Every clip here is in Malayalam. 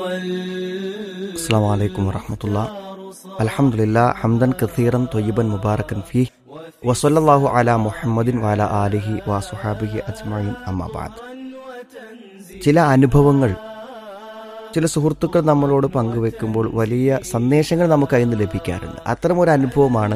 السلام عليكم ورحمة الله الحمد لله حمدا كثيرا طيبا مباركا فيه وصلى الله على محمد وعلى آله وصحابه أجمعين أما بعد ചില അനുഭവങ്ങൾ ചില സുഹൃത്തുക്കൾ നമ്മളോട് പങ്കുവെക്കുമ്പോൾ വലിയ സന്ദേശങ്ങൾ നമുക്ക് അതിൽ നിന്ന് ലഭിക്കാറുണ്ട് അത്തരമൊരു അനുഭവമാണ്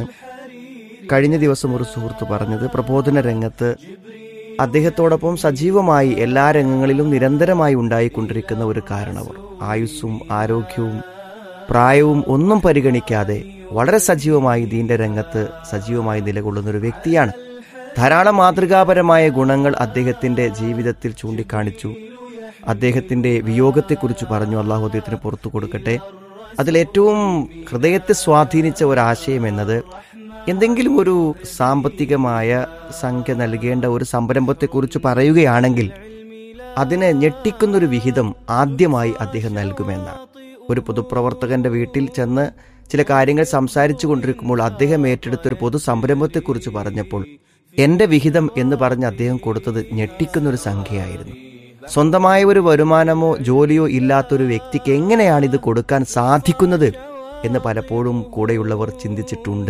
കഴിഞ്ഞ ദിവസം ഒരു സുഹൃത്ത് പറഞ്ഞത് പ്രബോധന രംഗത്ത് അദ്ദേഹത്തോടൊപ്പം സജീവമായി എല്ലാ രംഗങ്ങളിലും നിരന്തരമായി ഉണ്ടായിക്കൊണ്ടിരിക്കുന്ന ഒരു കാരണവർ ആയുസ്സും ആരോഗ്യവും പ്രായവും ഒന്നും പരിഗണിക്കാതെ വളരെ സജീവമായി ദീന്റെ രംഗത്ത് സജീവമായി നിലകൊള്ളുന്ന ഒരു വ്യക്തിയാണ് ധാരാളം മാതൃകാപരമായ ഗുണങ്ങൾ അദ്ദേഹത്തിന്റെ ജീവിതത്തിൽ ചൂണ്ടിക്കാണിച്ചു അദ്ദേഹത്തിന്റെ വിയോഗത്തെക്കുറിച്ച് പറഞ്ഞു അള്ളാഹു അദ്ദേഹത്തിന് പുറത്തു കൊടുക്കട്ടെ അതിലേറ്റവും ഹൃദയത്തെ സ്വാധീനിച്ച ഒരാശയം എന്നത് എന്തെങ്കിലും ഒരു സാമ്പത്തികമായ സംഖ്യ നൽകേണ്ട ഒരു സംരംഭത്തെക്കുറിച്ച് പറയുകയാണെങ്കിൽ അതിനെ ഞെട്ടിക്കുന്നൊരു വിഹിതം ആദ്യമായി അദ്ദേഹം നൽകുമെന്നാണ് ഒരു പൊതുപ്രവർത്തകന്റെ വീട്ടിൽ ചെന്ന് ചില കാര്യങ്ങൾ സംസാരിച്ചു കൊണ്ടിരിക്കുമ്പോൾ അദ്ദേഹം ഏറ്റെടുത്തൊരു പൊതു സംരംഭത്തെക്കുറിച്ച് പറഞ്ഞപ്പോൾ എന്റെ വിഹിതം എന്ന് പറഞ്ഞ് അദ്ദേഹം കൊടുത്തത് ഞെട്ടിക്കുന്നൊരു സംഖ്യയായിരുന്നു സ്വന്തമായ ഒരു വരുമാനമോ ജോലിയോ ഇല്ലാത്തൊരു വ്യക്തിക്ക് എങ്ങനെയാണ് ഇത് കൊടുക്കാൻ സാധിക്കുന്നത് എന്ന് പലപ്പോഴും കൂടെയുള്ളവർ ചിന്തിച്ചിട്ടുണ്ട്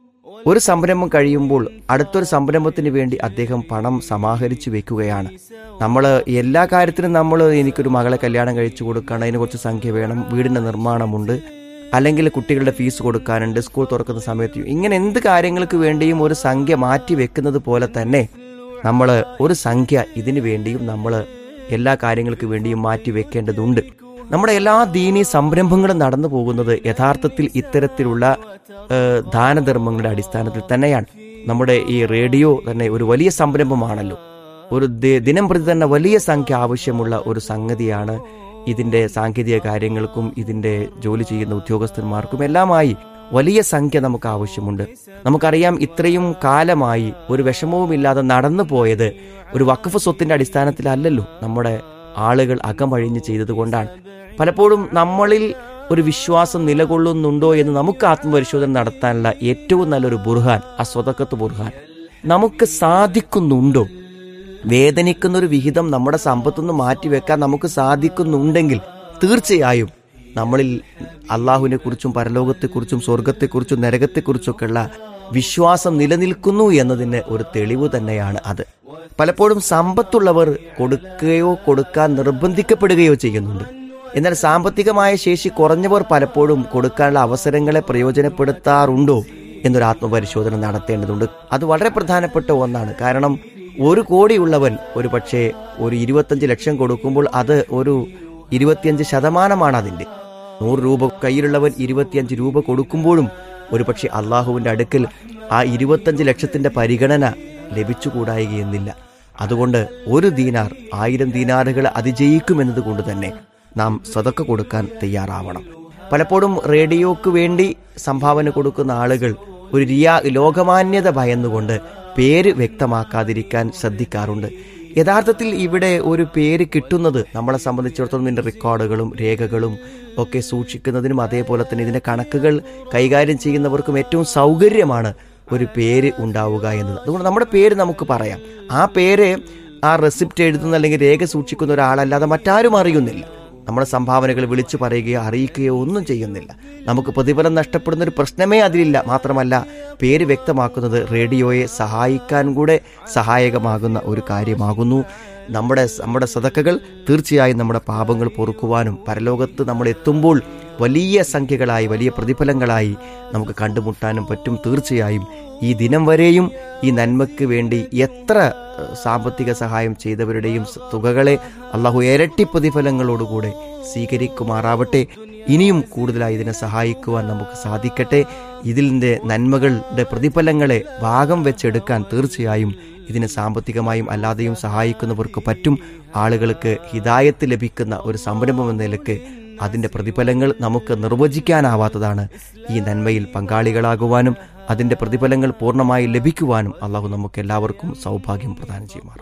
ഒരു സംരംഭം കഴിയുമ്പോൾ അടുത്തൊരു സംരംഭത്തിന് വേണ്ടി അദ്ദേഹം പണം സമാഹരിച്ചു വെക്കുകയാണ് നമ്മൾ എല്ലാ കാര്യത്തിനും നമ്മൾ എനിക്കൊരു മകളെ കല്യാണം കഴിച്ചു കൊടുക്കണം അതിന് കുറച്ച് സംഖ്യ വേണം വീടിന്റെ നിർമ്മാണമുണ്ട് അല്ലെങ്കിൽ കുട്ടികളുടെ ഫീസ് കൊടുക്കാനുണ്ട് സ്കൂൾ തുറക്കുന്ന സമയത്ത് ഇങ്ങനെ എന്ത് കാര്യങ്ങൾക്ക് വേണ്ടിയും ഒരു സംഖ്യ മാറ്റി വെക്കുന്നത് പോലെ തന്നെ നമ്മൾ ഒരു സംഖ്യ ഇതിനു വേണ്ടിയും നമ്മൾ എല്ലാ കാര്യങ്ങൾക്ക് വേണ്ടിയും മാറ്റി വെക്കേണ്ടതുണ്ട് നമ്മുടെ എല്ലാ ദീനീ സംരംഭങ്ങളും നടന്നു പോകുന്നത് യഥാർത്ഥത്തിൽ ഇത്തരത്തിലുള്ള ഏഹ്, ദാനധർമ്മങ്ങളുടെ അടിസ്ഥാനത്തിൽ തന്നെയാണ് നമ്മുടെ ഈ റേഡിയോ തന്നെ ഒരു വലിയ സംരംഭമാണല്ലോ ഒരു ദി- ദിനം പ്രതി തന്നെ വലിയ സംഖ്യ ആവശ്യമുള്ള ഒരു സംഗതിയാണ് ഇതിന്റെ സാങ്കേതിക കാര്യങ്ങൾക്കും ഇതിന്റെ ജോലി ചെയ്യുന്ന ഉദ്യോഗസ്ഥന്മാർക്കും എല്ലാമായി വലിയ സംഖ്യ നമുക്ക് ആവശ്യമുണ്ട് നമുക്കറിയാം ഇത്രയും കാലമായി ഒരു വിഷമവുമില്ലാതെ നടന്നു പോയത് ഒരു വഖഫ് സ്വത്തിന്റെ അടിസ്ഥാനത്തിലല്ലല്ലോ നമ്മുടെ ആളുകൾ അകമഴിഞ്ഞ് ചെയ്തതുകൊണ്ടാണ് പലപ്പോഴും നമ്മളിൽ ഒരു വിശ്വാസം നിലകൊള്ളുന്നുണ്ടോ എന്ന് നമുക്ക് ആത്മപരിശോധന നടത്താനുള്ള ഏറ്റവും നല്ലൊരു ബുർഹാൻ ആ സ്വതക്കത്ത് ബുർഹാൻ നമുക്ക് സാധിക്കുന്നുണ്ടോ വേദനിക്കുന്ന ഒരു വിഹിതം നമ്മുടെ സമ്പത്തുനിന്ന് മാറ്റിവെക്കാൻ നമുക്ക് സാധിക്കുന്നുണ്ടെങ്കിൽ തീർച്ചയായും നമ്മളിൽ അള്ളാഹുവിനെ കുറിച്ചും പരലോകത്തെക്കുറിച്ചും സ്വർഗത്തെക്കുറിച്ചും നരകത്തെക്കുറിച്ചൊക്കെയുള്ള വിശ്വാസം നിലനിൽക്കുന്നു എന്നതിന് ഒരു തെളിവ് തന്നെയാണ് അത് പലപ്പോഴും സമ്പത്തുള്ളവർ കൊടുക്കുകയോ കൊടുക്കാൻ നിർബന്ധിക്കപ്പെടുകയോ ചെയ്യുന്നുണ്ട് എന്നാൽ സാമ്പത്തികമായ ശേഷി കുറഞ്ഞവർ പലപ്പോഴും കൊടുക്കാനുള്ള അവസരങ്ങളെ പ്രയോജനപ്പെടുത്താറുണ്ടോ എന്നൊരു ആത്മപരിശോധന നടത്തേണ്ടതുണ്ട് അത് വളരെ പ്രധാനപ്പെട്ട ഒന്നാണ് കാരണം ഒരു കോടിയുള്ളവൻ ഒരു പക്ഷേ ഒരു ഇരുപത്തഞ്ച് ലക്ഷം കൊടുക്കുമ്പോൾ അത് ഒരു ഇരുപത്തിയഞ്ച് ശതമാനമാണ് അതിന്റെ നൂറ് രൂപ കയ്യിലുള്ളവൻ ഇരുപത്തിയഞ്ച് രൂപ കൊടുക്കുമ്പോഴും ഒരുപക്ഷെ അള്ളാഹുവിന്റെ അടുക്കൽ ആ ഇരുപത്തഞ്ച് ലക്ഷത്തിന്റെ പരിഗണന ലഭിച്ചുകൂടായികയെന്നില്ല അതുകൊണ്ട് ഒരു ദീനാർ ആയിരം ദീനാറുകൾ അതിജയിക്കുമെന്നത് കൊണ്ട് തന്നെ നാം സ്വതക്ക കൊടുക്കാൻ തയ്യാറാവണം പലപ്പോഴും റേഡിയോക്ക് വേണ്ടി സംഭാവന കൊടുക്കുന്ന ആളുകൾ ഒരു റിയാ ലോകമാന്യത ഭയന്നുകൊണ്ട് പേര് വ്യക്തമാക്കാതിരിക്കാൻ ശ്രദ്ധിക്കാറുണ്ട് യഥാർത്ഥത്തിൽ ഇവിടെ ഒരു പേര് കിട്ടുന്നത് നമ്മളെ സംബന്ധിച്ചിടത്തോളം ഇതിന്റെ റെക്കോർഡുകളും രേഖകളും ഒക്കെ സൂക്ഷിക്കുന്നതിനും അതേപോലെ തന്നെ ഇതിന്റെ കണക്കുകൾ കൈകാര്യം ചെയ്യുന്നവർക്കും ഏറ്റവും സൗകര്യമാണ് ഒരു പേര് ഉണ്ടാവുക എന്നത് അതുകൊണ്ട് നമ്മുടെ പേര് നമുക്ക് പറയാം ആ പേര് ആ റെസിപ്റ്റ് എഴുതുന്ന അല്ലെങ്കിൽ രേഖ സൂക്ഷിക്കുന്ന ഒരാളല്ലാതെ മറ്റാരും അറിയുന്നില്ല നമ്മുടെ സംഭാവനകൾ വിളിച്ചു പറയുകയോ അറിയിക്കുകയോ ഒന്നും ചെയ്യുന്നില്ല നമുക്ക് പ്രതിഫലം നഷ്ടപ്പെടുന്ന ഒരു പ്രശ്നമേ അതിലില്ല മാത്രമല്ല പേര് വ്യക്തമാക്കുന്നത് റേഡിയോയെ സഹായിക്കാൻ കൂടെ സഹായകമാകുന്ന ഒരു കാര്യമാകുന്നു നമ്മുടെ നമ്മുടെ സതക്കകൾ തീർച്ചയായും നമ്മുടെ പാപങ്ങൾ പൊറുക്കുവാനും പരലോകത്ത് നമ്മൾ എത്തുമ്പോൾ വലിയ സംഖ്യകളായി വലിയ പ്രതിഫലങ്ങളായി നമുക്ക് കണ്ടുമുട്ടാനും പറ്റും തീർച്ചയായും ഈ ദിനം വരെയും ഈ നന്മയ്ക്ക് വേണ്ടി എത്ര ഏഹ്, സാമ്പത്തിക സഹായം ചെയ്തവരുടെയും സ- തുകകളെ അള്ളാഹു ഇരട്ടി പ്രതിഫലങ്ങളോടുകൂടെ സ്വീകരിക്കുമാറാവട്ടെ ഇനിയും കൂടുതലായി ഇതിനെ സഹായിക്കുവാൻ നമുക്ക് സാധിക്കട്ടെ ഇതിൻ്റെ നന്മകളുടെ പ്രതിഫലങ്ങളെ ഭാഗം വെച്ചെടുക്കാൻ തീർച്ചയായും ഇതിനെ സാമ്പത്തികമായും അല്ലാതെയും സഹായിക്കുന്നവർക്ക് പറ്റും ആളുകൾക്ക് ഹിതായത്ത് ലഭിക്കുന്ന ഒരു സംരംഭം എന്ന നിലക്ക് അതിന്റെ പ്രതിഫലങ്ങൾ നമുക്ക് നിർവചിക്കാനാവാത്തതാണ് ഈ നന്മയിൽ പങ്കാളികളാകുവാനും അതിന്റെ പ്രതിഫലങ്ങൾ പൂർണ്ണമായി ലഭിക്കുവാനും അള്ളാഹു നമുക്ക് എല്ലാവർക്കും സൗഭാഗ്യം പ്രദാനം ചെയ്യുമാറാം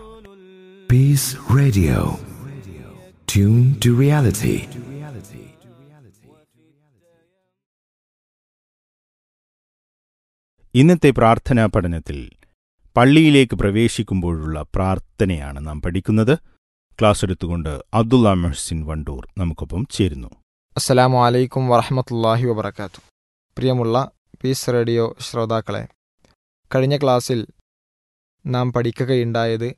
Peace Radio. Tune to reality. ഇന്നത്തെ പ്രാർത്ഥനാ പഠനത്തിൽ പള്ളിയിലേക്ക് പ്രവേശിക്കുമ്പോഴുള്ള പ്രാർത്ഥനയാണ് നാം പഠിക്കുന്നത് ക്ലാസ് എടുത്തുകൊണ്ട് അബ്ദുള്ള മെഹ്സിൻ വണ്ടൂർ നമുക്കൊപ്പം ചേരുന്നു അസ്സലാമു അലൈക്കും വറഹമത്തല്ലാഹി വബർക്കാത്തു പ്രിയമുള്ള പീസ് റേഡിയോ ശ്രോതാക്കളെ കഴിഞ്ഞ ക്ലാസ്സിൽ നാം പഠിക്കുകയുണ്ടായത്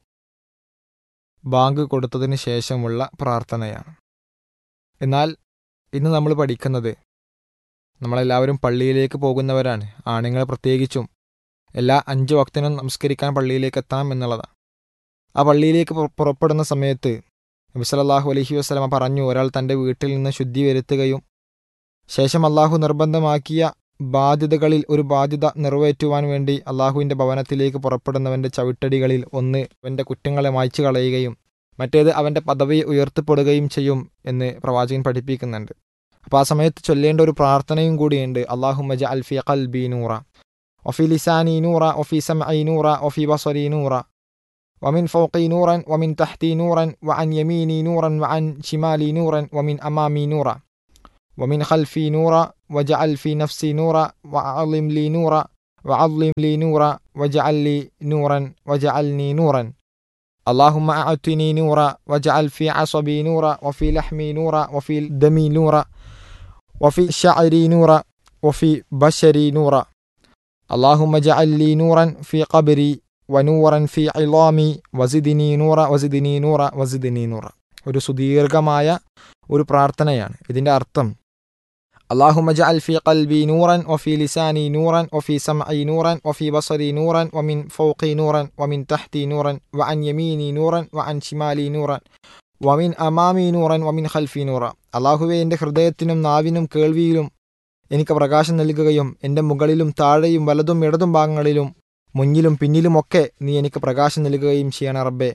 ബാങ്ക് കൊടുത്തതിന് ശേഷമുള്ള പ്രാർത്ഥനയാണ് എന്നാൽ ഇന്ന് നമ്മൾ പഠിക്കുന്നത് നമ്മളെല്ലാവരും പള്ളിയിലേക്ക് പോകുന്നവരാണ് ആണുങ്ങൾ പ്രത്യേകിച്ചും എല്ലാ അഞ്ച് വക്തിനും നമസ്കരിക്കാൻ പള്ളിയിലേക്ക് എത്തണം എന്നുള്ളതാണ് ആ പള്ളിയിലേക്ക് പുറ- പുറപ്പെടുന്ന സമയത്ത് നബി സല്ലല്ലാഹു അലൈഹി വസല്ലമ പറഞ്ഞു ഒരാൾ തൻ്റെ വീട്ടിൽ നിന്ന് ശുദ്ധി വരുത്തുകയും ശേഷം അള്ളാഹു നിർബന്ധമാക്കിയ ബാധ്യതകളിൽ ഒരു ബാധ്യത നിറവേറ്റുവാൻ വേണ്ടി അള്ളാഹുവിൻ്റെ ഭവനത്തിലേക്ക് പുറപ്പെടുന്നവൻ്റെ ചവിട്ടടികളിൽ ഒന്ന് അവൻ്റെ കുറ്റങ്ങളെ മായ്ച്ചു കളയുകയും മറ്റേത് അവൻ്റെ പദവി ഉയർത്തപ്പെടുകയും ചെയ്യും എന്ന് പ്രവാചകൻ പഠിപ്പിക്കുന്നുണ്ട് അപ്പോൾ ആ സമയത്ത് ചൊല്ലേണ്ട ഒരു പ്രാർത്ഥനയും കൂടിയുണ്ട് അള്ളാഹു മജ അൽഫി ഖൽബി നൂറ ഒഫി ലിസാനി നൂറ ഒഫി സമഇ നൂറ ഒഫി ബസരി നൂറ ومن فوقي نورا ومن تحتي نورا وعن يميني نورا وعن شمالي نورا ومن أمامي نورا ومن خلفي نورا وجعل في نفسي نورا وأعظم لي نورا وعظم لي نورا وجعل لي نورا وجعلني نورا اللهم أعطني نورا واجعل في عصبي نورا وفي لحمي نورا وفي دمي نورا وفي شعري نورا وفي بشري نورا اللهم اجعل لي نورا في قبري വനൂറൻ ഫി ഇളാമി വസിദിനി നൂറ വസിദിനി നൂറ വസിദിനി നൂറ ഒരു സുദീർഘമായ ഒരു പ്രാർത്ഥനയാണ് ഇതിൻ്റെ അർത്ഥം اللهم اجعل في قلبي نورا وفي لساني نورا وفي سمعي نورا وفي بصري نورا ومن فوقي نورا ومن تحتي نورا وعن يميني نورا وعن شمالي نورا ومن أمامي نورا ومن خلفي نورا അള്ളാഹുവെ എൻ്റെ ഹൃദയത്തിനും നാവിനും കേൾവിയിലും എനിക്ക് പ്രകാശം നൽകുകയും എൻ്റെ മുകളിലും താഴെയും വലതും ഇടതും ഭാഗങ്ങളിലും മുന്നിലും പിന്നിലുമൊക്കെ നീ എനിക്ക് പ്രകാശം നൽകുകയും ചെയ്യണം റബ്ബേ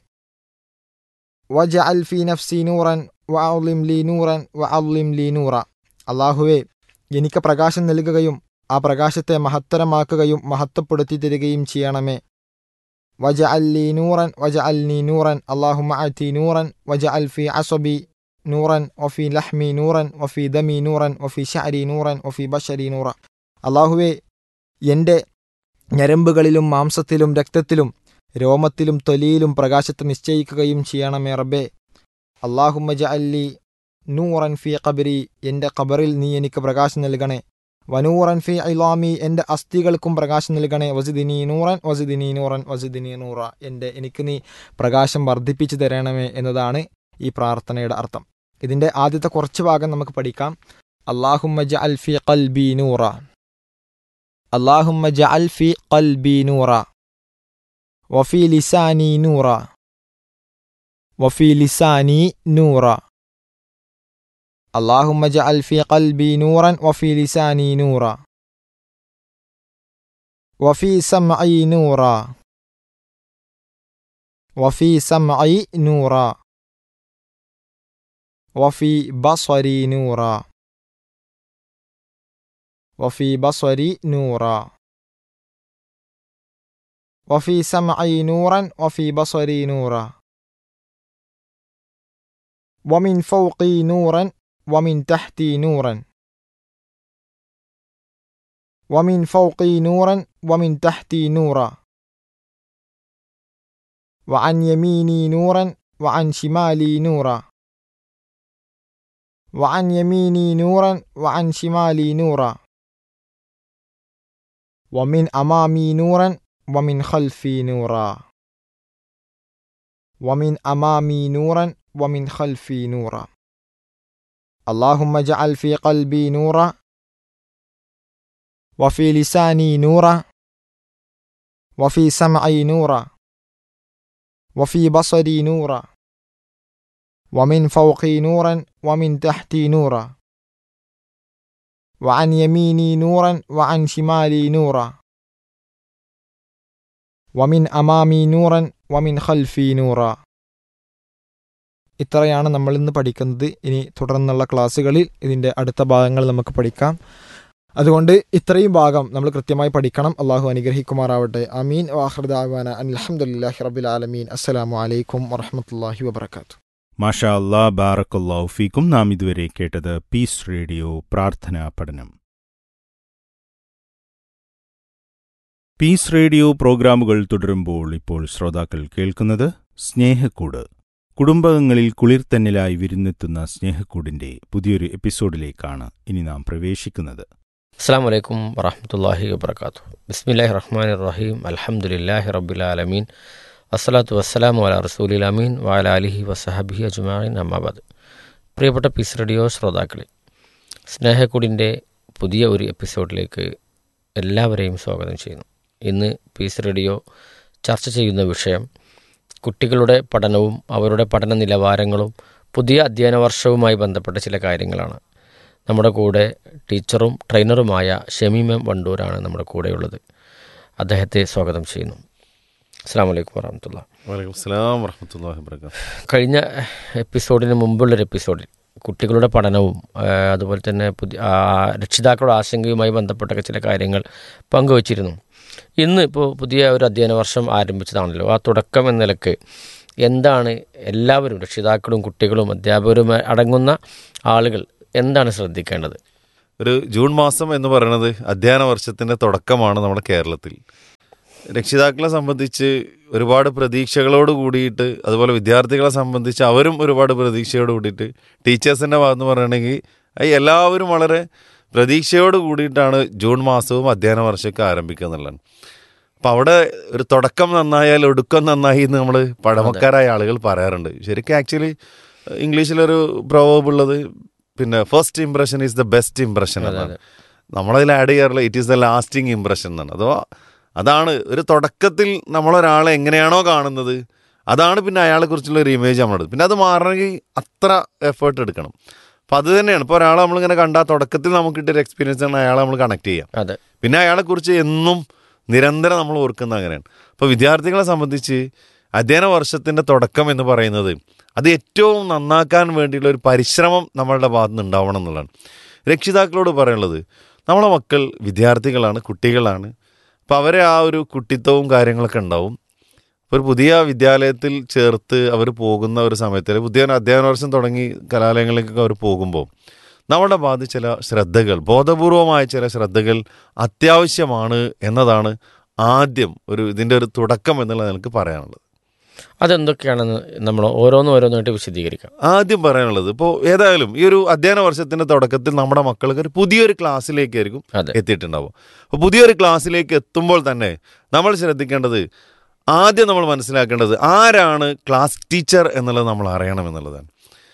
വജഅൽ ഫി നഫ്സി നൂറൻ വഅളിം ലീ നൂറൻ വഅളിം ലീ നൂറ അള്ളാഹുവേ എനിക്ക് പ്രകാശം നൽകുകയും ആ പ്രകാശത്തെ മഹത്തരമാക്കുകയും മഹത്വപ്പെടുത്തി തരികയും ചെയ്യണമേ വജഅൽ ലീ നൂറൻ വജഅൽ നീ നൂറൻ അള്ളാഹുമ അതി നൂറൻ വജഅൽ ഫി അസബി നൂറൻ വഫി ലഹ്മി നൂറൻ വഫി ദമി നൂറൻ വഫി ഷഅരി നൂറൻ വഫി ബഷരി നൂറ അള്ളാഹുവേ എൻ്റെ ഞരമ്പുകളിലും മാംസത്തിലും രക്തത്തിലും രോമത്തിലും തൊലിയിലും പ്രകാശത്തെ നിശ്ചയിക്കുകയും ചെയ്യണമേ റബ്ബേ അള്ളാഹുമ്മ ജഅല്ലി നൂറൻ ഫി ഖബരി എൻ്റെ ഖബറിൽ നീ എനിക്ക് പ്രകാശം നൽകണേ വനൂറൻ ഫി ഇലാമി എൻ്റെ അസ്ഥികൾക്കും പ്രകാശം നൽകണേ വസിദിനി നൂറൻ വസിദിനി നൂറൻ വസിദിനി നൂറ എൻ്റെ എനിക്ക് നീ പ്രകാശം വർദ്ധിപ്പിച്ചു തരണമേ എന്നതാണ് ഈ പ്രാർത്ഥനയുടെ അർത്ഥം ഇതിൻ്റെ ആദ്യത്തെ കുറച്ച് ഭാഗം നമുക്ക് പഠിക്കാം അള്ളാഹുമ്മ ജഅൽ ഫി ഖൽബി നൂറ اللهم اجعل في قلبي نورا وفي لساني نورا وفي لساني نورا اللهم اجعل في قلبي نورا وفي لساني نورا وفي سمعي نورا وفي سمعي نورا وفي بصري نورا وفي بصري نورا وفي سمعي نورا وفي بصري نورا ومن فوقي نورا ومن تحتي نورا ومن فوقي نورا ومن تحتي نورا وعن يميني نورا وعن شمالي نورا وعن يميني نورا وعن شمالي نورا ومن أمامي نورا ومن خلفي نورا ومن أمامي نورا ومن خلفي نورا اللهم اجعل في قلبي نورا وفي لساني نورا وفي سمعي نورا وفي بصري نورا ومن فوقي نورا ومن تحتي نورا وعن يميني نورا وعن شمالي نورا ومن أمامي نورا ومن خلفي نورا ഇത്രയാണ് നമ്മൾ ഇന്ന് പഠിക്കുന്നത് ഇനി തുടർന്നുള്ള ക്ലാസ്സുകളിൽ ഇതിൻ്റെ അടുത്ത ഭാഗങ്ങൾ നമുക്ക് പഠിക്കാം അതുകൊണ്ട് ഇത്രയും ഭാഗം നമ്മൾ കൃത്യമായി പഠിക്കണം അള്ളാഹു അനുഗ്രഹിക്കുമാറാവട്ടെ അമീൻ വാഹൃദാവാന അലഹമുല്ലാഹി റബിൽ ആലമീൻ അസ്സലാമു അലൈക്കും വറഹമത്തല്ലാഹി വബർക്കാത്തു മാഷാ അല്ലാ ബാറക്കല്ലാഹു ഫീക്കും നാം ഇതുവരെ കേട്ടത് പീസ് റേഡിയോ പ്രാർത്ഥനാ പഠനം പീസ് റേഡിയോ പ്രോഗ്രാമുകൾ തുടരുമ്പോൾ ഇപ്പോൾ ശ്രോതാക്കൾ കേൾക്കുന്നത് സ്നേഹക്കൂട് കുടുംബങ്ങളിൽ കുളിർത്തന്നലായി വിരുന്നെത്തുന്ന സ്നേഹക്കൂടിന്റെ പുതിയൊരു എപ്പിസോഡിലേക്കാണ് ഇനി നാം പ്രവേശിക്കുന്നത് അസ്സാം വലൈക്കും വറഹമത്തല്ലാഹി വബർക്കാത്തു ബിസ്മില്ലാഹി റഹ്മാൻ റഹീം അലഹമുല്ലാഹി റബ്ബുലാലമീൻ അസ്സലാത്തു വസ്സലാമു അല റസൂലിൽ അമീൻ വാല അലിഹി വസഹബിഹി അജ്മാൻ അമ്മാബാദ് പ്രിയപ്പെട്ട പീസ് റേഡിയോ ശ്രോതാക്കളെ സ്നേഹക്കൂടിൻ്റെ പുതിയ ഒരു എപ്പിസോഡിലേക്ക് എല്ലാവരെയും സ്വാഗതം ചെയ്യുന്നു ഇന്ന് പീസ് റേഡിയോ ചർച്ച ചെയ്യുന്ന വിഷയം കുട്ടികളുടെ പഠനവും അവരുടെ പഠന നിലവാരങ്ങളും പുതിയ അധ്യയന വർഷവുമായി ബന്ധപ്പെട്ട ചില കാര്യങ്ങളാണ് നമ്മുടെ കൂടെ ടീച്ചറും ട്രെയിനറുമായ ഷമീമം വണ്ടൂരാണ് നമ്മുടെ കൂടെയുള്ളത് അദ്ദേഹത്തെ സ്വാഗതം ചെയ്യുന്നു അസ്സാം വലൈക്കും വറഹമത്തുള്ള വലൈക്കും സ്ലാം വറഹമത്തല്ലാഹി വബർക്കാത്തു കഴിഞ്ഞ എപ്പിസോഡിന് മുമ്പുള്ളൊരു എപ്പിസോഡിൽ കുട്ടികളുടെ പഠനവും ആ, അതുപോലെ തന്നെ പുതിയ ആ, രക്ഷിതാക്കളുടെ ആശങ്കയുമായി ബന്ധപ്പെട്ട ചില കാര്യങ്ങൾ പങ്കുവച്ചിരുന്നു ഇന്ന് ഇപ്പോൾ പുതിയ ഒരു അധ്യയന വർഷം ആരംഭിച്ചതാണല്ലോ ആ തുടക്കം എന്ന നിലക്ക് എന്താണ് എല്ലാവരും രക്ഷിതാക്കളും കുട്ടികളും അധ്യാപകരും അടങ്ങുന്ന ആളുകൾ എന്താണ് ശ്രദ്ധിക്കേണ്ടത് ഒരു ജൂൺ മാസം എന്ന് പറയുന്നത് അധ്യയന വർഷത്തിന്റെ തുടക്കമാണ് നമ്മുടെ കേരളത്തിൽ രക്ഷിതാക്കളെ സംബന്ധിച്ച് ഒരുപാട് പ്രതീക്ഷകളോട് കൂടിയിട്ട് അതുപോലെ വിദ്യാർത്ഥികളെ സംബന്ധിച്ച് അവരും ഒരുപാട് പ്രതീക്ഷയോട് കൂടിയിട്ട് ടീച്ചേഴ്സിൻ്റെ ഭാഗത്ത് പറയുകയാണെങ്കിൽ അത് എല്ലാവരും വളരെ പ്രതീക്ഷയോട് കൂടിയിട്ടാണ് ജൂൺ മാസവും അധ്യയന വർഷമൊക്കെ ആരംഭിക്കുക എന്നുള്ളതാണ് അപ്പം അവിടെ ഒരു തുടക്കം നന്നായാൽ ഒടുക്കം നന്നായി എന്ന് നമ്മൾ പഴമക്കാരായ ആളുകൾ പറയാറുണ്ട് ശരിക്കും ആക്ച്വലി ഇംഗ്ലീഷിലൊരു പ്രൊവേബ് ഉള്ളത് പിന്നെ first impression is the best impression എന്നാണ് നമ്മളതിൽ ആഡ് ചെയ്യാറുള്ള it is the lasting impression എന്നാണ് അഥവാ അതാണ് ഒരു തുടക്കത്തിൽ നമ്മളൊരാളെ എങ്ങനെയാണോ കാണുന്നത് അതാണ് പിന്നെ അയാളെ കുറിച്ചുള്ള ഒരു ഇമേജ് നമ്മളത് പിന്നെ അത് മാറണമെങ്കിൽ അത്ര എഫേർട്ട് എടുക്കണം അപ്പം അത് തന്നെയാണ് ഇപ്പോൾ ഒരാളെ നമ്മളിങ്ങനെ കണ്ടാൽ തുടക്കത്തിൽ നമുക്ക് കിട്ടിയൊരു എക്സ്പീരിയൻസ് ആണ് അയാളെ നമ്മൾ കണക്ട് ചെയ്യാം അതെ പിന്നെ അയാളെക്കുറിച്ച് എന്നും നിരന്തരം നമ്മൾ ഓർക്കുന്ന അങ്ങനെയാണ് അപ്പോൾ വിദ്യാർത്ഥികളെ സംബന്ധിച്ച് അധ്യയന വർഷത്തിൻ്റെ തുടക്കം എന്ന് പറയുന്നത് അത് ഏറ്റവും നന്നാക്കാൻ വേണ്ടിയുള്ള ഒരു പരിശ്രമം നമ്മളുടെ ഭാഗത്ത് നിന്ന് ഉണ്ടാവണം എന്നുള്ളതാണ് രക്ഷിതാക്കളോട് പറയാനുള്ളത് നമ്മളെ മക്കൾ വിദ്യാർത്ഥികളാണ് കുട്ടികളാണ് അപ്പോൾ അവരെ ആ ഒരു കുട്ടിത്വവും കാര്യങ്ങളൊക്കെ ഉണ്ടാവും ഒരു പുതിയ വിദ്യാലയത്തിൽ ചേർത്ത് അവർ പോകുന്ന ഒരു സമയത്ത് പുതിയ അധ്യയന വർഷം തുടങ്ങി കലാലയങ്ങളിലേക്കൊക്കെ അവർ പോകുമ്പോൾ നമ്മുടെ ഭാഗത്ത് ചില ശ്രദ്ധകൾ ബോധപൂർവമായ ചില ശ്രദ്ധകൾ അത്യാവശ്യമാണ് എന്നതാണ് ആദ്യം ഒരു ഇതിൻ്റെ ഒരു തുടക്കം എന്നുള്ളത് എനിക്ക് പറയാനുള്ളത് അതെന്തൊക്കെയാണെന്ന് നമ്മൾ ഓരോന്നും ഓരോന്നായിട്ട് വിശദീകരിക്കാം ആദ്യം പറയാനുള്ളത് ഇപ്പോൾ ഏതായാലും ഈ ഒരു അധ്യയന വർഷത്തിന്റെ തുടക്കത്തിൽ നമ്മുടെ മക്കൾക്ക് ഒരു പുതിയൊരു ക്ലാസ്സിലേക്കായിരിക്കും അതെ എത്തിയിട്ടുണ്ടാവും അപ്പോൾ പുതിയൊരു ക്ലാസ്സിലേക്ക് എത്തുമ്പോൾ തന്നെ നമ്മൾ ശ്രദ്ധിക്കേണ്ടത് ആദ്യം നമ്മൾ മനസ്സിലാക്കേണ്ടത് ആരാണ് ക്ലാസ് ടീച്ചർ എന്നുള്ളത് നമ്മൾ അറിയണം എന്നുള്ളതാണ്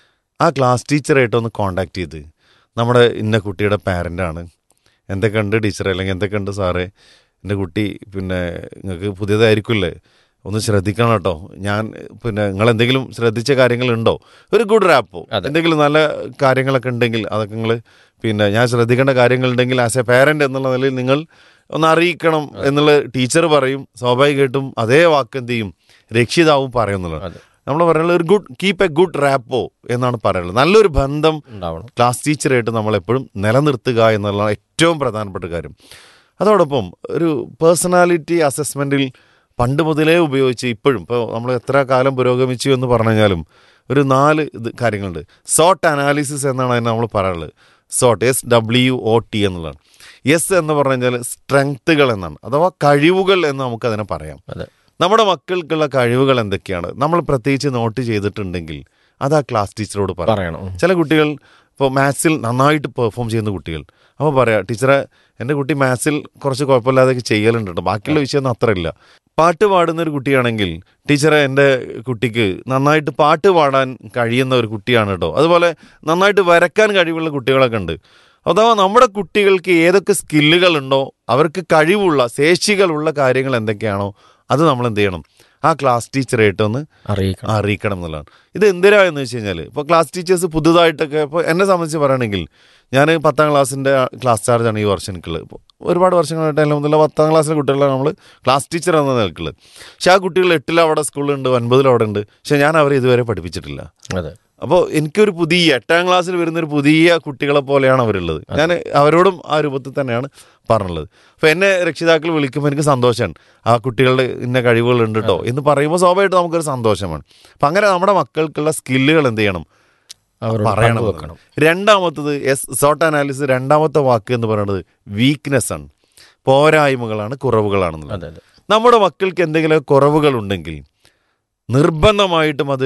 ആ ക്ലാസ് ടീച്ചറായിട്ടൊന്ന് കോണ്ടാക്ട് ചെയ്ത് നമ്മുടെ ഇന്ന കുട്ടിയുടെ പാരൻ്റാണ് എന്തൊക്കെയുണ്ട് ടീച്ചറെ അല്ലെങ്കിൽ എന്തൊക്കെയുണ്ട് സാറേ എൻ്റെ കുട്ടി പിന്നെ നിങ്ങൾക്ക് പുതിയതായിരിക്കില്ലേ ഒന്ന് ശ്രദ്ധിക്കണം കേട്ടോ ഞാൻ പിന്നെ നിങ്ങൾ എന്തെങ്കിലും ശ്രദ്ധിച്ച കാര്യങ്ങളുണ്ടോ ഒരു ഗുഡ് റാപ്പോ അതെ. എന്തെങ്കിലും നല്ല കാര്യങ്ങളൊക്കെ ഉണ്ടെങ്കിൽ അതൊക്കെ നിങ്ങൾ പിന്നെ ഞാൻ ശ്രദ്ധിക്കേണ്ട കാര്യങ്ങളുണ്ടെങ്കിൽ ആസ് എ പാരന്റ് എന്നുള്ള നിലയിൽ നിങ്ങൾ ഒന്ന് അറിയിക്കണം എന്നുള്ള ടീച്ചർ പറയും സ്വാഭാവികമായിട്ടും അതേ വാക്ക് എന്ത് ചെയ്യും രക്ഷിതാവും പറയുന്നുള്ളത് അതെ. നമ്മൾ പറയുന്നത് ഒരു good keep a good rapport എന്നാണ് പറയുന്നത് നല്ലൊരു ബന്ധം ഉണ്ടാവണം ക്ലാസ് ടീച്ചറായിട്ട് നമ്മൾ എപ്പോഴും നിലനിർത്തുക എന്നുള്ളതാണ് ഏറ്റവും പ്രധാനപ്പെട്ട കാര്യം അതോടൊപ്പം ഒരു പേഴ്സണാലിറ്റി അസസ്മെൻറ്റിൽ പണ്ട് മുതലേ ഉപയോഗിച്ച് ഇപ്പോഴും ഇപ്പോൾ നമ്മൾ എത്ര കാലം പുരോഗമിച്ചു എന്ന് പറഞ്ഞു കഴിഞ്ഞാലും ഒരു നാല് ഇത് കാര്യങ്ങളുണ്ട് സോട്ട് അനാലിസിസ് എന്നാണ് അതിനെ നമ്മൾ പറയാറുള്ളത് സോട്ട് എസ് ഡബ്ല്യു ഒ ടി എന്നുള്ളതാണ് എസ് എന്ന് പറഞ്ഞു കഴിഞ്ഞാൽ സ്ട്രെങ്ത്തുകൾ എന്നാണ് അഥവാ കഴിവുകൾ എന്ന് നമുക്കതിനെ പറയാം അതെ നമ്മുടെ മക്കൾക്കുള്ള കഴിവുകൾ എന്തൊക്കെയാണ് നമ്മൾ പ്രത്യേകിച്ച് നോട്ട് ചെയ്തിട്ടുണ്ടെങ്കിൽ അത് ആ ക്ലാസ് ടീച്ചറോട് പറയാം പറയണം ഉം. ചില കുട്ടികൾ ഇപ്പോൾ മാത്സിൽ നന്നായിട്ട് പെർഫോം ചെയ്യുന്ന കുട്ടികൾ അപ്പോൾ പറയാം ടീച്ചറെ എൻ്റെ കുട്ടി മാത്സിൽ കുറച്ച് കുഴപ്പമില്ലാതെയൊക്കെ ചെയ്യലുണ്ട് കേട്ടോ ബാക്കിയുള്ള വിഷയമൊന്നും അത്ര ഇല്ല പാട്ട് പാടുന്ന ഒരു കുട്ടിയാണെങ്കിൽ ടീച്ചറെ എൻ്റെ കുട്ടിക്ക് നന്നായിട്ട് പാട്ട് പാടാൻ കഴിയുന്ന ഒരു കുട്ടിയാണ് കേട്ടോ അതുപോലെ നന്നായിട്ട് വരക്കാൻ കഴിവുള്ള കുട്ടികളൊക്കെ ഉണ്ട് അഥവാ നമ്മുടെ കുട്ടികൾക്ക് ഏതൊക്കെ സ്കില്ലുകളുണ്ടോ അവർക്ക് കഴിവുള്ള ശേഷികളുള്ള കാര്യങ്ങൾ എന്തൊക്കെയാണോ അത് നമ്മൾ എന്ത് ചെയ്യണം ആ ക്ലാസ് ടീച്ചറായിട്ട് ഒന്ന് അറിയിക്കണം അറിയിക്കണം എന്നുള്ളതാണ് ഇത് എന്തിനാ എന്ന് വെച്ച് കഴിഞ്ഞാൽ ഇപ്പോൾ ക്ലാസ് ടീച്ചേഴ്സ് പുതുതായിട്ടൊക്കെ ഇപ്പോൾ എന്നെ സംബന്ധിച്ച് പറയുകയാണെങ്കിൽ ഞാൻ പത്താം ക്ലാസ്സിൻ്റെ ക്ലാസ് ചാർജാണ് ഈ വർഷം എനിക്കുള്ളത് ഇപ്പോൾ ഒരുപാട് വർഷങ്ങളായിട്ട് എല്ലാം മുതലുള്ള പത്താം ക്ലാസ്സിലെ കുട്ടികളാണ് നമ്മൾ ക്ലാസ് ടീച്ചർ എന്ന നിലക്കുള്ളത് പക്ഷേ ആ കുട്ടികൾ എട്ടിൽ അവിടെ സ്കൂളിലുണ്ട് ഒൻപതിൽ അവിടെ ഉണ്ട് പക്ഷേ ഞാൻ അവരെ ഇതുവരെ പഠിപ്പിച്ചിട്ടില്ല അതെ അപ്പോൾ എനിക്കൊരു പുതിയ എട്ടാം ക്ലാസ്സിൽ വരുന്ന ഒരു പുതിയ കുട്ടികളെ പോലെയാണ് അവരുള്ളത് ഞാൻ അവരോടും ആ രൂപത്തിൽ തന്നെയാണ് പറഞ്ഞുള്ളത് അപ്പോൾ എന്നെ രക്ഷിതാക്കൾ വിളിക്കുമ്പോൾ എനിക്ക് സന്തോഷമാണ് ആ കുട്ടികളുടെ ഇന്ന കഴിവുകൾ ഉണ്ട് കേട്ടോ എന്ന് പറയുമ്പോൾ സ്വാഭാവികമായിട്ട് നമുക്കൊരു സന്തോഷമാണ് അപ്പം അങ്ങനെ നമ്മുടെ മക്കൾക്കുള്ള സ്കില്ലുകൾ എന്ത് ചെയ്യണം അവരോട് പറയണം പങ്കുവെക്കണം രണ്ടാമത്തത് എസ് സോട്ട് അനാലിസിസ് രണ്ടാമത്തെ വാക്ക് എന്ന് പറയുന്നത് വീക്ക്നെസ് ആണ് പോരായ്മകളാണ് കുറവുകളാണെന്നുള്ളത് അതെ അതെ നമ്മുടെ മക്കൾക്ക് എന്തെങ്കിലും കുറവുകൾ ഉണ്ടെങ്കിൽ നിർബന്ധമായിട്ടും അത്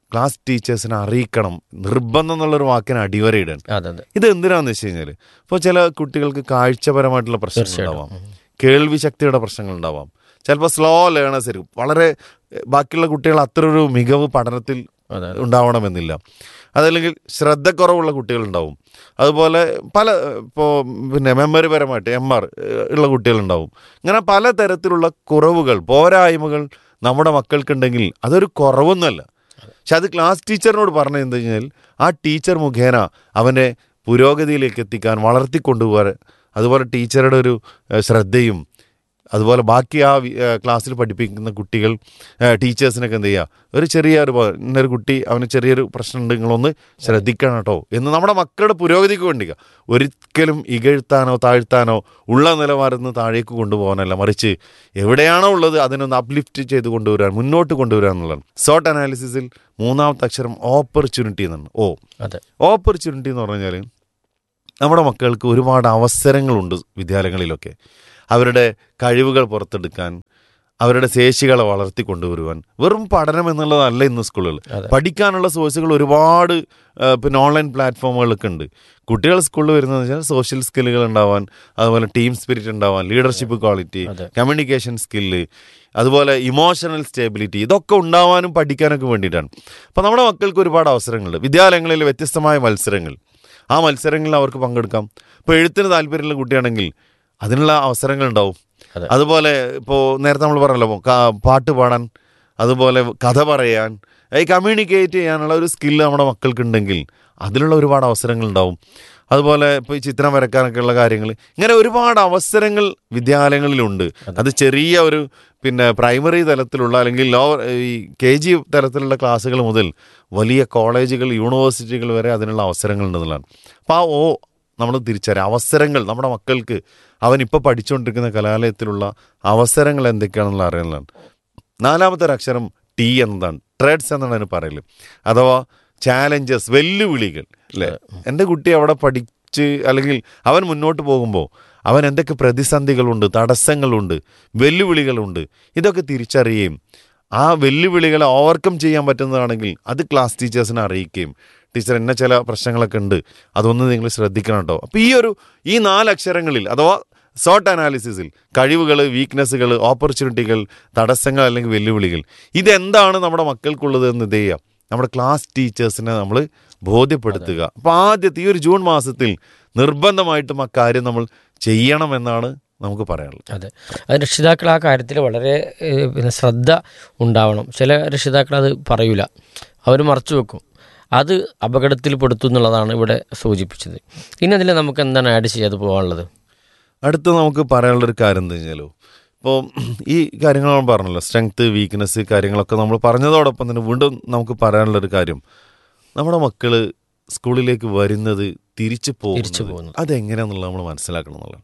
ക്ലാസ് ടീച്ചേഴ്സിനെ അറിയിക്കണം നിർബന്ധം എന്നുള്ളൊരു വാക്കിന് അടിവരയിടാൻ അതെ അതെ ഇത് എന്തിനാന്ന് വെച്ച് കഴിഞ്ഞാൽ ഇപ്പോൾ ചില കുട്ടികൾക്ക് കാഴ്ചപരമായിട്ടുള്ള പ്രശ്നങ്ങൾ തീർച്ചയായിട്ടും. ഉണ്ടാവാം കേൾവി ശക്തിയുടെ പ്രശ്നങ്ങൾ ഉണ്ടാവാം ചിലപ്പോൾ സ്ലോ ലേണേഴ്സ് ആയിരിക്കും വളരെ എഹ്, ബാക്കിയുള്ള കുട്ടികൾ അത്ര ഒരു മികവ് പഠനത്തിൽ അതെ അതെ. ഉണ്ടാവണമെന്നില്ല അതല്ലെങ്കിൽ ശ്രദ്ധക്കുറവുള്ള കുട്ടികളുണ്ടാവും അതുപോലെ പല ഇപ്പോൾ പിന്നെ മെമ്മറി പരമായിട്ട് എം ആർ ഉള്ള കുട്ടികളുണ്ടാവും ഇങ്ങനെ പല തരത്തിലുള്ള കുറവുകൾ പോരായ്മകൾ നമ്മുടെ മക്കൾക്കുണ്ടെങ്കിൽ അതൊരു കുറവൊന്നുമല്ല പക്ഷെ അത് ക്ലാസ് ടീച്ചറിനോട് പറഞ്ഞു എന്താ കഴിഞ്ഞാൽ ആ ടീച്ചർ മുഖേന അവനെ പുരോഗതിയിലേക്ക് എത്തിക്കാൻ വളർത്തിക്കൊണ്ടുപോകാൻ അതുപോലെ ടീച്ചറുടെ ഒരു ഏഹ്, ശ്രദ്ധയും അതുപോലെ ബാക്കി ആ വി- ഏഹ്, ക്ലാസ്സിൽ പഠിപ്പിക്കുന്ന കുട്ടികൾ ഏഹ്, ടീച്ചേഴ്സിനൊക്കെ എന്ത് ചെയ്യുക ഒരു ചെറിയ ഒരു പ- ഇന്നൊരു കുട്ടി അവന് ചെറിയൊരു പ്രശ്നമുണ്ട് നിങ്ങളൊന്ന് ശ്രദ്ധിക്കണം കേട്ടോ എന്ന് നമ്മുടെ മക്കളുടെ പുരോഗതിക്ക് വേണ്ടിക്ക ഒരിക്കലും ഇകഴ്ത്താനോ താഴ്ത്താനോ ഉള്ള നിലവാരത്തിൽ നിന്ന് താഴേക്ക് കൊണ്ടുപോകാനല്ല മറിച്ച് എവിടെയാണോ ഉള്ളത് അതിനൊന്ന് അപ്ലിഫ്റ്റ് ചെയ്ത് കൊണ്ടുവരാൻ മുന്നോട്ട് കൊണ്ടുവരാൻ എന്നുള്ളതാണ് സോട്ട് അനാലിസിസിൽ മൂന്നാമത്തെ അക്ഷരം ഓപ്പർച്യൂണിറ്റി എന്നാണ് ഓ അതെ ഓപ്പർച്യൂണിറ്റി എന്ന് പറഞ്ഞു കഴിഞ്ഞാൽ നമ്മുടെ മക്കൾക്ക് ഒരുപാട് അവസരങ്ങളുണ്ട് വിദ്യാലയങ്ങളിലൊക്കെ അവരുടെ കഴിവുകൾ പുറത്തെടുക്കാൻ അവരുടെ ശേഷികളെ വളർത്തി കൊണ്ടുവരുവാൻ വെറും പഠനം എന്നുള്ളതല്ല ഇന്ന് സ്കൂളുകൾ അതെ. പഠിക്കാനുള്ള സോഴ്സുകൾ ഒരുപാട് ആ, പിന്നെ ഓൺലൈൻ പ്ലാറ്റ്ഫോമുകളൊക്കെ ഉണ്ട് കുട്ടികൾ സ്കൂളിൽ വരുന്നതെന്ന് വെച്ചാൽ സോഷ്യൽ സ്കില്ലുകൾ ഉണ്ടാവാൻ അതുപോലെ ടീം സ്പിരിറ്റ് ഉണ്ടാവാൻ ലീഡർഷിപ്പ് ക്വാളിറ്റി അതെ. കമ്മ്യൂണിക്കേഷൻ സ്കില്ല് അതുപോലെ ഇമോഷണൽ സ്റ്റേബിലിറ്റി ഇതൊക്കെ ഉണ്ടാവാനും പഠിക്കാനൊക്കെ വേണ്ടിയിട്ടാണ് അപ്പോൾ നമ്മുടെ മക്കൾക്ക് ഒരുപാട് അവസരങ്ങളുണ്ട് വിദ്യാലയങ്ങളിൽ വ്യത്യസ്തമായ മത്സരങ്ങൾ ആ മത്സരങ്ങളിൽ അവർക്ക് പങ്കെടുക്കാം ഇപ്പോൾ എഴുത്തിന് താല്പര്യമുള്ള കുട്ടിയാണെങ്കിൽ അതിനുള്ള അവസരങ്ങൾ ഉണ്ടാവും അതെ. അതുപോലെ ഇപ്പോൾ നേരത്തെ നമ്മൾ പറഞ്ഞല്ലോ കാ- പാട്ട് പാടാൻ അതുപോലെ കഥ പറയാൻ ഈ കമ്മ്യൂണിക്കേറ്റ് ചെയ്യാനുള്ള ഒരു സ്കില്ല് നമ്മുടെ മക്കൾക്കുണ്ടെങ്കിൽ അതിലുള്ള ഒരുപാട് അവസരങ്ങൾ ഉണ്ടാവും അതുപോലെ ഇപ്പോൾ ഈ ചിത്രം വരക്കാനൊക്കെയുള്ള കാര്യങ്ങൾ ഇങ്ങനെ ഒരുപാട് അവസരങ്ങൾ വിദ്യാലയങ്ങളിലുണ്ട് അത് ചെറിയ ഒരു പിന്നെ പ്രൈമറി തലത്തിലുള്ള അല്ലെങ്കിൽ ലോവർ ഈ കെ ജി തലത്തിലുള്ള ക്ലാസ്സുകൾ മുതൽ വലിയ കോളേജുകൾ യൂണിവേഴ്സിറ്റികൾ വരെ അതിനുള്ള അവസരങ്ങൾ ഉണ്ടെന്നുള്ളതാണ് അപ്പോൾ ആ ഓ നമ്മൾ തിരിച്ചറിയാം അവസരങ്ങൾ നമ്മുടെ മക്കൾക്ക് അവൻ ഇപ്പോൾ പഠിച്ചുകൊണ്ടിരിക്കുന്ന കലാലയത്തിലുള്ള അവസരങ്ങൾ എന്തൊക്കെയാണെന്നുള്ള അറിയാനുള്ളതാണ് നാലാമത്തെ ഒരു അക്ഷരം ടി എന്നതാണ് ട്രേഡ്സ് എന്നാണ് അതിന് പറയല് അഥവാ ചാലഞ്ചസ് വെല്ലുവിളികൾ അല്ലേ എൻ്റെ കുട്ടി അവിടെ പഠിച്ച് അല്ലെങ്കിൽ അവൻ മുന്നോട്ട് പോകുമ്പോൾ അവൻ എന്തൊക്കെ പ്രതിസന്ധികളുണ്ട് തടസ്സങ്ങളുണ്ട് വെല്ലുവിളികളുണ്ട് ഇതൊക്കെ തിരിച്ചറിയുകയും ആ വെല്ലുവിളികളെ ഓവർകം ചെയ്യാൻ പറ്റുന്നതാണെങ്കിൽ അത് ക്ലാസ് ടീച്ചേഴ്സിനെ അറിയിക്കുകയും ടീച്ചർ എന്നെ ചില പ്രശ്നങ്ങളൊക്കെ ഉണ്ട് അതൊന്ന് നിങ്ങൾ ശ്രദ്ധിക്കണം കേട്ടോ അപ്പോൾ ഈ ഒരു ഈ നാല് അക്ഷരങ്ങളിൽ അഥവാ സോട്ട് അനാലിസിസിൽ കഴിവുകൾ വീക്ക്നെസ്സുകൾ ഓപ്പർച്യൂണിറ്റികൾ തടസ്സങ്ങൾ അല്ലെങ്കിൽ വെല്ലുവിളികൾ ഇതെന്താണ് നമ്മുടെ മക്കൾക്കുള്ളത് എന്ന് ഇത് ചെയ്യാം നമ്മുടെ ക്ലാസ് ടീച്ചേഴ്സിനെ നമ്മൾ ബോധ്യപ്പെടുത്തുക അപ്പോൾ ആദ്യത്തെ ഈ ഒരു ജൂൺ മാസത്തിൽ നിർബന്ധമായിട്ടും ആ കാര്യം നമ്മൾ ചെയ്യണമെന്നാണ് നമുക്ക് പറയാനുള്ളത് അതെ അത് രക്ഷിതാക്കൾ ആ കാര്യത്തിൽ വളരെ ഏഹ്, പിന്നെ ശ്രദ്ധ ഉണ്ടാവണം ചില രക്ഷിതാക്കൾ അത് പറയൂല അവർ മറച്ചു വെക്കും അത് അപകടത്തിൽപ്പെടുത്തും എന്നുള്ളതാണ് ഇവിടെ സൂചിപ്പിച്ചത് ഇനി അതിൽ നമുക്ക് എന്താണ് ആഡ് ചെയ്യാതെ പോകാനുള്ളത് അടുത്ത് നമുക്ക് പറയാനുള്ളൊരു കാര്യം എന്താ കഴിഞ്ഞാലോ ഇപ്പോൾ ഈ കാര്യങ്ങൾ നമ്മൾ പറഞ്ഞല്ലോ സ്ട്രെങ്ത് വീക്ക്നെസ് കാര്യങ്ങളൊക്കെ നമ്മൾ പറഞ്ഞതോടൊപ്പം തന്നെ വീണ്ടും നമുക്ക് പറയാനുള്ളൊരു കാര്യം നമ്മുടെ മക്കൾ സ്കൂളിലേക്ക് വരുന്നത് തിരിച്ചു തിരിച്ചു പോകുന്നത് പോകുന്നത്. അതെങ്ങനെയാണെന്നുള്ളത് നമ്മൾ മനസ്സിലാക്കണം എന്നുള്ളത്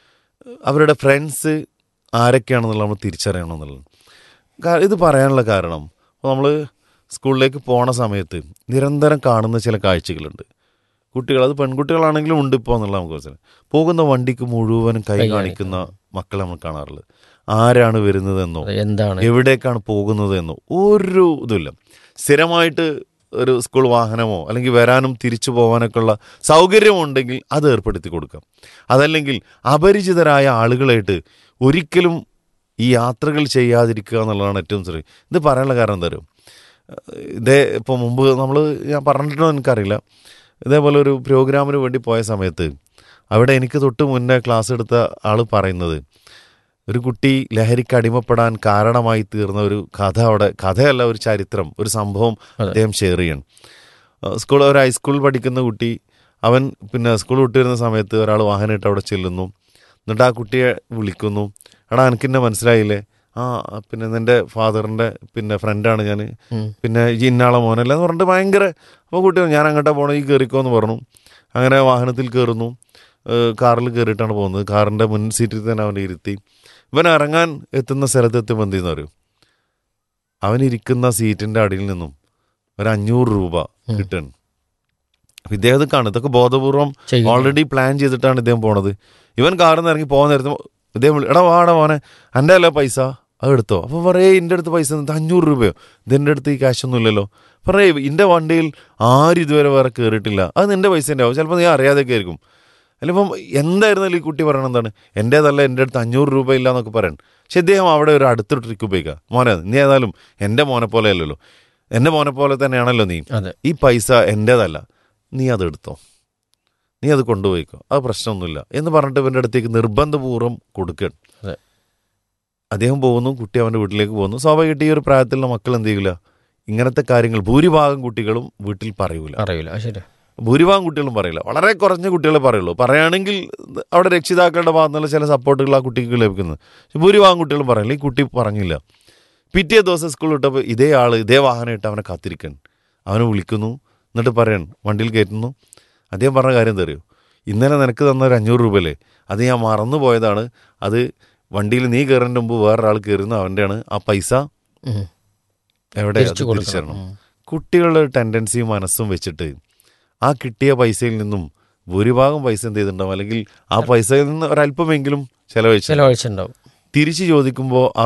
അവരുടെ ഫ്രണ്ട്സ് ആരൊക്കെയാണെന്നുള്ളത് നമ്മൾ തിരിച്ചറിയണം എന്നുള്ളത് കാ- ഇത് പറയാനുള്ള കാരണം നമ്മൾ സ്കൂളിലേക്ക് പോണ സമയത്ത് നിരന്തരം കാണുന്ന ചില കാഴ്ചകളുണ്ട് കുട്ടികൾ അത് പെൺകുട്ടികളാണെങ്കിലും ഉണ്ട് ഇപ്പോൾ എന്നുള്ള നമുക്ക് മനസ്സിലായി പോകുന്ന വണ്ടിക്ക് മുഴുവനും കൈ കൈ കാണിക്കുന്ന മക്കളെ നമ്മൾ കാണാറുള്ളത് ആരാണ് വരുന്നതെന്നോ അത് എന്താണ് എവിടേക്കാണ് പോകുന്നത് എന്നോ ഒരു ഇതുമില്ല സ്ഥിരമായിട്ട് ഒരു സ്കൂൾ വാഹനമോ അല്ലെങ്കിൽ വരാനും തിരിച്ചു പോകാനൊക്കെ ഉള്ള സൗകര്യമുണ്ടെങ്കിൽ അത് ഏർപ്പെടുത്തി കൊടുക്കാം അതല്ലെങ്കിൽ അപരിചിതരായ ആളുകളായിട്ട് ഒരിക്കലും ഈ യാത്രകൾ ചെയ്യാതിരിക്കുക എന്നുള്ളതാണ് ഏറ്റവും ചെറിയ ഇത് പറയാനുള്ള കാരണം എന്താ അറിയോ? ഇതേ ഇപ്പോൾ മുമ്പ് നമ്മൾ ഞാൻ പറഞ്ഞിട്ടുണ്ടോ എനിക്കറിയില്ല ഇതേപോലെ ഒരു പ്രോഗ്രാമിന് വേണ്ടി പോയ സമയത്ത് അവിടെ എനിക്ക് തൊട്ട് മുന്നേ ക്ലാസ് എടുത്ത ആൾ പറയുന്നത് ഒരു കുട്ടി ലഹരിക്ക് അടിമപ്പെടാൻ കാരണമായി തീർന്ന ഒരു കഥ അവിടെ കഥയല്ല ഒരു ചരിത്രം ഒരു സംഭവം അതെ. അദ്ദേഹം ഷെയർ ചെയ്യണം സ്കൂൾ ഒരു ഹൈസ്കൂളിൽ പഠിക്കുന്ന കുട്ടി അവൻ പിന്നെ സ്കൂൾ വിട്ട് വരുന്ന സമയത്ത് ഒരാൾ വാഹനമായിട്ട് അവിടെ ചെല്ലുന്നു എന്നിട്ട് ആ കുട്ടിയെ വിളിക്കുന്നു എടാ എനിക്കെന്നെ മനസ്സിലായില്ലേ ആ പിന്നെ നിൻ്റെ ഫാദറിൻ്റെ പിന്നെ ഫ്രണ്ടാണ് ഞാൻ ഉം. പിന്നെ ഈ ഇന്നാളെ മോനല്ല എന്ന് പറഞ്ഞിട്ട് ഭയങ്കര അപ്പോൾ കുട്ടി ഞാൻ അങ്ങോട്ടാ പോകണം ഈ കയറിക്കോ എന്ന് പറഞ്ഞു അങ്ങനെ വാഹനത്തിൽ കയറുന്നു ഏഹ് കാറിൽ കയറിയിട്ടാണ് പോകുന്നത് കാറിൻ്റെ മുൻ സീറ്റിൽ തന്നെ അവനെ ഇരുത്തി ഇവൻ ഇറങ്ങാൻ എത്തുന്ന സ്ഥലത്ത് എത്തുമ്പോൾ എന്ത് ചെയ്യുന്ന അറിയോ അവൻ ഇരിക്കുന്ന സീറ്റിൻ്റെ അടിയിൽ നിന്നും ഒരു അഞ്ഞൂറ് രൂപ ഉം. കിട്ടുകയാണ് അപ്പൊ ഇദ്ദേഹം ഇത് കാണും ഇതൊക്കെ ബോധപൂർവം ചെയ്യുന്നു. ഓൾറെഡി പ്ലാൻ ചെയ്തിട്ടാണ് ഇദ്ദേഹം പോണത് ഇവൻ കാറിൽ നിന്ന് ഇറങ്ങി പോകാൻ നേരത്തെ ഇദ്ദേഹം വിളി- എടാ വാടാ മോനെ എൻ്റെ അല്ല പൈസ അത് എടുത്തോ അപ്പോൾ പറയേ എൻ്റെ അടുത്ത് പൈസ ഇത് അഞ്ഞൂറ് രൂപയോ ഇതെൻ്റെ അടുത്ത് ഈ cash ഒന്നും ഇല്ലല്ലോ പറയേ എൻ്റെ വണ്ടിയിൽ ആരും ഇതുവരെ വേറെ കയറിയിട്ടില്ല അത് നിൻ്റെ പൈസേൻ്റെ ആവും ചിലപ്പോൾ നീ അറിയാതെയൊക്കെ ആയിരിക്കും അല്ല ഇപ്പം എന്തായിരുന്നാലും ഈ കുട്ടി പറയണത് എന്താണ് എൻ്റേതല്ല എൻ്റെ അടുത്ത് അഞ്ഞൂറ് രൂപ ഇല്ല എന്നൊക്കെ പറയണം പക്ഷെ ഇദ്ദേഹം അവിടെ ഒരു അടുത്തൊരു ട്രിക്ക് ഉപയോഗിക്കുക മോനെ നീ ഏതായാലും എൻ്റെ മോനെ പോലെ അല്ലല്ലോ എൻ്റെ മോനെ പോലെ തന്നെയാണല്ലോ നീ അതെ ഈ പൈസ എൻ്റേതല്ല നീ അത് എടുത്തോ നീ അത് കൊണ്ടുപോയിക്കോ അത് പ്രശ്നമൊന്നുമില്ല എന്ന് പറഞ്ഞിട്ട് ഇവൻ്റെ അടുത്തേക്ക് നിർബന്ധപൂർവ്വം കൊടുക്കുകയാണ് അതെ. അദ്ദേഹം പോകുന്നു കുട്ടി അവൻ്റെ വീട്ടിലേക്ക് പോകുന്നു സ്വാഭാവികമായിട്ട് ഈ ഒരു പ്രായത്തിലുള്ള മക്കൾ എന്ത് ചെയ്യില്ല ഇങ്ങനത്തെ കാര്യങ്ങൾ ഭൂരിഭാഗം കുട്ടികളും വീട്ടിൽ പറയൂല അറിയില്ല അത് ശരിയാ ഭൂരിഭാഗം കുട്ടികളും പറയില്ല വളരെ കുറഞ്ഞ കുട്ടികളെ പറയുള്ളൂ പറയുകയാണെങ്കിൽ അവിടെ രക്ഷിതാക്കളുടെ ഭാഗത്തു നിന്നുള്ള ചില സപ്പോർട്ടുകൾ ആ കുട്ടിക്ക് ലഭിക്കുന്നത് പക്ഷെ ഭൂരിഭാഗം കുട്ടികളും പറയില്ല ഈ കുട്ടി പറഞ്ഞില്ല പിറ്റേ ദിവസം സ്കൂളിൽ വിട്ടപ്പോൾ ഇതേ ആൾ ഇതേ വാഹനം ഇട്ട് അവനെ കാത്തിരിക്കണം അവനെ വിളിക്കുന്നു എന്നിട്ട് പറയണം വണ്ടിയിൽ കയറ്റുന്നു അദ്ദേഹം പറഞ്ഞ കാര്യം എന്താ അറിയോ ഇന്നലെ നിനക്ക് തന്ന ഒരു അഞ്ഞൂറ് രൂപയല്ലേ അത് ഞാൻ മറന്നു പോയതാണ് അത് വണ്ടിയിൽ നീ കയറുന്നതിന് മുമ്പ് വേറൊരാൾ കയറുന്നു അവൻ്റെയാണ് ആ പൈസ ഉം. എവിടെ അത് തിരിച്ചു കൊടുക്കണം തിരിച്ചറിയണം ഉം. കുട്ടികളുടെ ടെൻഡൻസിയും മനസ്സും വെച്ചിട്ട് ആ കിട്ടിയ പൈസയിൽ നിന്നും ഭൂരിഭാഗം പൈസ എന്ത് ചെയ്തിട്ടുണ്ടാവും അല്ലെങ്കിൽ ആ പൈസയിൽ നിന്ന് ഒരല്പമെങ്കിലും ചെലവഴിച്ചു ചിലവാഴ്ച ഉണ്ടാവും തിരിച്ചു ചോദിക്കുമ്പോൾ ആ